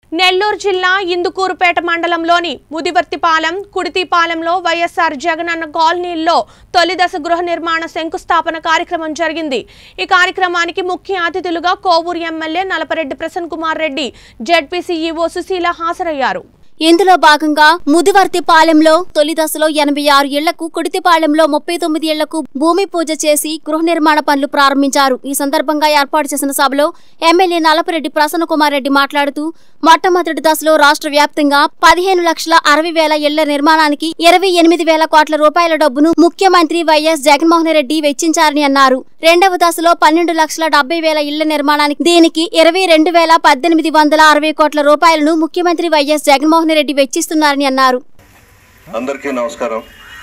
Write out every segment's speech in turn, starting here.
నెల్లూరు జిల్లా ఇందుకూరుపేట మండలంలోని ముదివర్తిపాలెం కుడితిపాలెంలో వైఎస్ఆర్ జగనన్న కాలనీల్లో తొలిదశ గృహ నిర్మాణ శంకుస్థాపన కార్యక్రమం జరిగింది ఈ కార్యక్రమానికి ముఖ్య అతిథులుగా కోవూరు ఎమ్మెల్యే నలపరెడ్డి ప్రసన్న కుమార్ రెడ్డి జెడ్పీసీఈఓ సుశీల హాజరయ్యారు ఇందులో భాగంగా ముదివర్తిపాలెంలో తొలి దశలో ఎనభై ఆరు ఇళ్లకు కుడితిపాలెంలో ముప్పై తొమ్మిది ఇళ్లకు భూమి పూజ చేసి గృహ నిర్మాణ పనులు ప్రారంభించారు ఈ సందర్భంగా ఏర్పాటు చేసిన సభలో ఎమ్మెల్యే నలపరెడ్డి ప్రసన్న కుమార్ రెడ్డి మాట్లాడుతూ మొట్టమొదటి దశలో రాష్ట్ర వ్యాప్తంగా పదిహేను లక్షల అరవై వేల ఇళ్ల నిర్మాణానికి ఇరవై ఎనిమిది వేల కోట్ల రూపాయల డబ్బును ముఖ్యమంత్రి వైఎస్ జగన్మోహన్ రెడ్డి వెచ్చించారని అన్నారు రెండవ దశలో పన్నెండు లక్షల డెబ్బై వేల ఇళ్ల నిర్మాణానికి దీనికి ఇరవై రెండు వేల పద్దెనిమిది వందల అరవై కోట్ల రూపాయలను ముఖ్యమంత్రి వైఎస్ జగన్మోహన్ రెడ్డి వెచ్చిస్తున్నారని అన్నారు అందరికీ నమస్కారం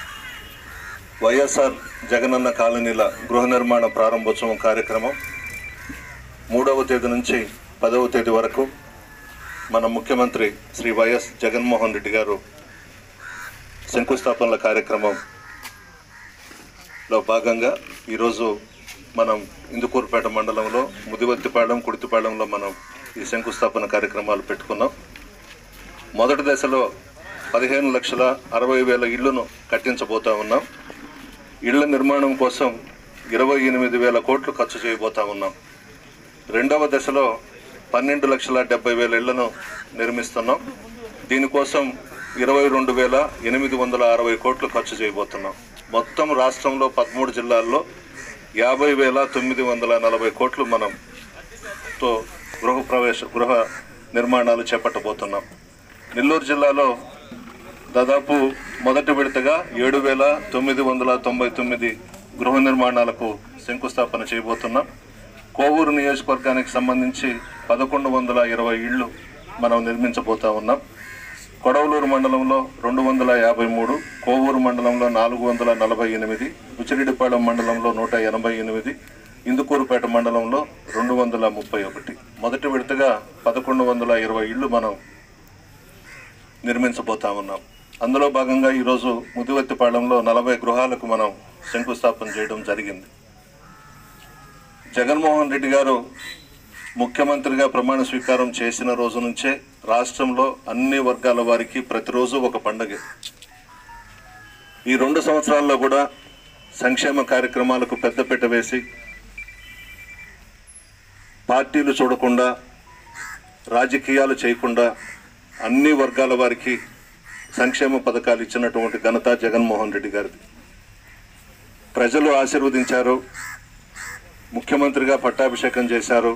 వైఎస్ఆర్ జగనన్న కాలనీల గృహ నిర్మాణ ప్రారంభోత్సవం కార్యక్రమం మూడవ తేదీ నుంచి పదవ తేదీ వరకు మన ముఖ్యమంత్రి శ్రీ వైఎస్ జగన్మోహన్ రెడ్డి గారు శంకుస్థాపనల కార్యక్రమంలో భాగంగా ఈరోజు మనం ఇందుకూరుపేట మండలంలో ముదివర్తిపాలెం కుడితిపాలెంలో మనం ఈ శంకుస్థాపన కార్యక్రమాలు పెట్టుకున్నాం మొదటి దశలో పదిహేను లక్షల అరవై వేల ఇళ్లను కట్టించబోతా ఉన్నాం ఇళ్ల నిర్మాణం కోసం ఇరవై ఎనిమిది వేల కోట్లు ఖర్చు చేయబోతా ఉన్నాం రెండవ దశలో పన్నెండు లక్షల డెబ్బై వేల ఇళ్లను నిర్మిస్తున్నాం దీనికోసం ఇరవై రెండు వేల ఎనిమిది వందల అరవై కోట్లు ఖర్చు చేయబోతున్నాం మొత్తం రాష్ట్రంలో పదమూడు జిల్లాల్లో యాభై వేల తొమ్మిది వందల నలభై కోట్లు మనం తో గృహ ప్రవేశ గృహ నిర్మాణాలు చేపట్టబోతున్నాం నెల్లూరు జిల్లాలో దాదాపు మొదటి విడతగా ఏడు వేల తొమ్మిది వందల తొంభై తొమ్మిది గృహ నిర్మాణాలకు శంకుస్థాపన చేయబోతున్నాం కోవూరు నియోజకవర్గానికి సంబంధించి పదకొండు వందల ఇరవై ఇళ్ళు మనం నిర్మించబోతా ఉన్నాం కొడవలూరు మండలంలో రెండు వందల యాభై మూడు కోవూరు మండలంలో నాలుగు వందల నలభై ఎనిమిది ఉచిరెడ్డిపాళెం మండలంలో నూట ఎనభై ఎనిమిది ఇందుకూరుపేట మండలంలో రెండు వందల ముప్పై ఒకటి మొదటి విడతగా పదకొండు వందల ఇరవై ఇళ్ళు మనం నిర్మించబోతా ఉన్నాం అందులో భాగంగా ఈరోజు ముదివత్తిపాళెంలో నలభై గృహాలకు మనం శంకుస్థాపన చేయడం జరిగింది జగన్మోహన్ రెడ్డి గారు ముఖ్యమంత్రిగా ప్రమాణ స్వీకారం చేసిన రోజు నుంచే రాష్ట్రంలో అన్ని వర్గాల వారికి ప్రతిరోజు ఒక పండగ ఈ రెండు సంవత్సరాల్లో కూడా సంక్షేమ కార్యక్రమాలకు పెద్దపీట వేసి పార్టీలు చూడకుండా రాజకీయాలు చేయకుండా అన్ని వర్గాల వారికి సంక్షేమ పథకాలు ఇచ్చినటువంటి ఘనత జగన్మోహన్ రెడ్డి గారిది ప్రజలు ఆశీర్వదించారు ముఖ్యమంత్రిగా పట్టాభిషేకం చేశారు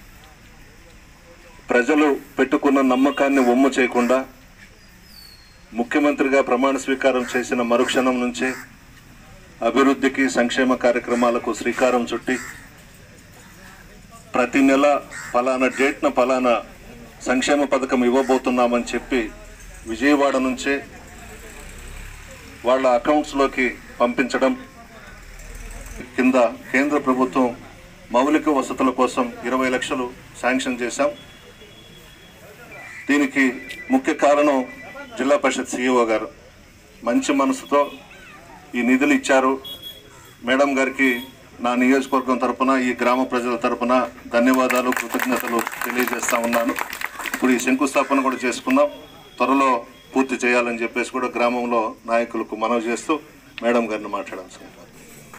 ప్రజలు పెట్టుకున్న నమ్మకాన్ని ఒమ్ము చేయకుండా ముఖ్యమంత్రిగా ప్రమాణ స్వీకారం చేసిన మరుక్షణం నుంచే అభివృద్ధికి సంక్షేమ కార్యక్రమాలకు శ్రీకారం చుట్టి ప్రతి నెల ఫలానా డేట్న ఫలానా సంక్షేమ పథకం ఇవ్వబోతున్నామని చెప్పి విజయవాడ నుంచే వాళ్ళ అకౌంట్స్లోకి పంపించడం కింద కేంద్ర ప్రభుత్వం మౌలిక వసతుల కోసం ఇరవై లక్షలు శాంక్షన్ చేశాం దీనికి ముఖ్య కారణం జిల్లా పరిషత్ సిఇఓ గారు మంచి మనసుతో ఈ నిధులు ఇచ్చారు మేడం గారికి నా నియోజకవర్గం తరపున ఈ గ్రామ ప్రజల తరపున ధన్యవాదాలు కృతజ్ఞతలు తెలియజేస్తా ఉన్నాను ఇప్పుడు ఈ శంకుస్థాపన కూడా చేసుకున్నాం త్వరలో పూర్తి చేయాలని చెప్పేసి కూడా గ్రామంలో నాయకులకు మనవి చేస్తూ మేడం గారిని మాట్లాడాల్సింది